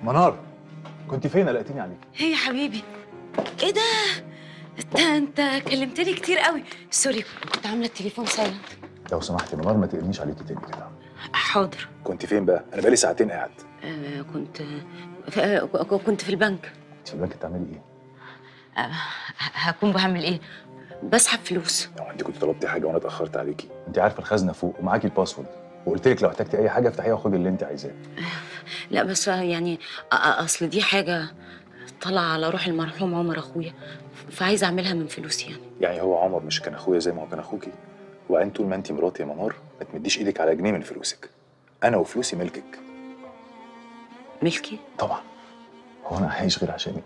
منار كنت فين قلقتني عليك هي يا حبيبي ايه ده انت انت كلمتني كتير قوي سوري كنت عامله التليفون سايلنت لو سمحت يا منار ما تقلنيش عليكي تاني كده حاضر كنت فين بقى انا بقالي ساعتين قاعد آه كنت آه كنت في البنك انت في البنك بتعملي ايه آه هكون بعمل ايه بسحب فلوس لو انت كنت طلبتي حاجه وانا اتاخرت عليكي انت عارفه الخزنه فوق ومعاكي الباسورد وقلت لك لو احتجتي اي حاجه افتحيها وخدي اللي انت عايزاه لا بس يعني أ- اصل دي حاجه طلع على روح المرحوم عمر اخويا فعايزه اعملها من فلوسي يعني يعني هو عمر مش كان اخويا زي ما هو كان اخوكي وبعدين طول ما انت مراتي يا منار ما تمديش ايدك على جنيه من فلوسك انا وفلوسي ملكك ملكي طبعا هو انا عايش غير عشانك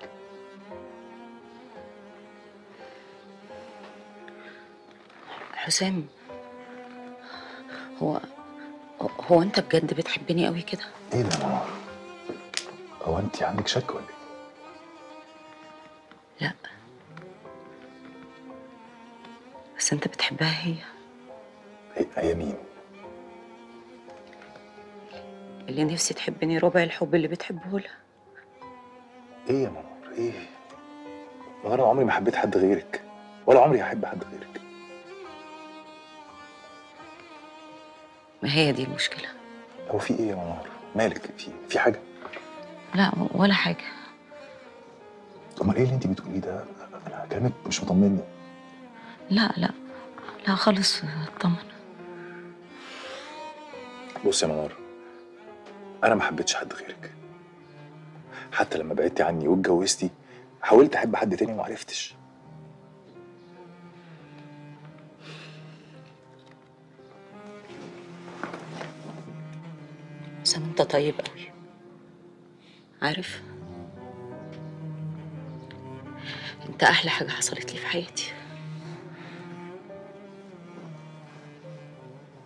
حسام هو هو انت بجد بتحبني قوي كده ايه ده يا منار هو انت عندك شك ولا ايه لا بس انت بتحبها هي هي- هي مين اللي نفسي تحبني ربع الحب اللي بتحبه لها ايه يا منار ايه منار انا عمري ما حبيت حد غيرك ولا عمري هحب حد غيرك ما هي دي المشكله هو في ايه يا منار مالك في في حاجه لا ولا حاجه امال ايه اللي انت بتقوليه ده انا كلامك مش مطمني لا لا لا خالص اطمن بص يا منار انا ما حبيتش حد غيرك حتى لما بعدتي عني واتجوزتي حاولت احب حد تاني وما عرفتش سام انت طيب قوي عارف انت احلى حاجه حصلت لي في حياتي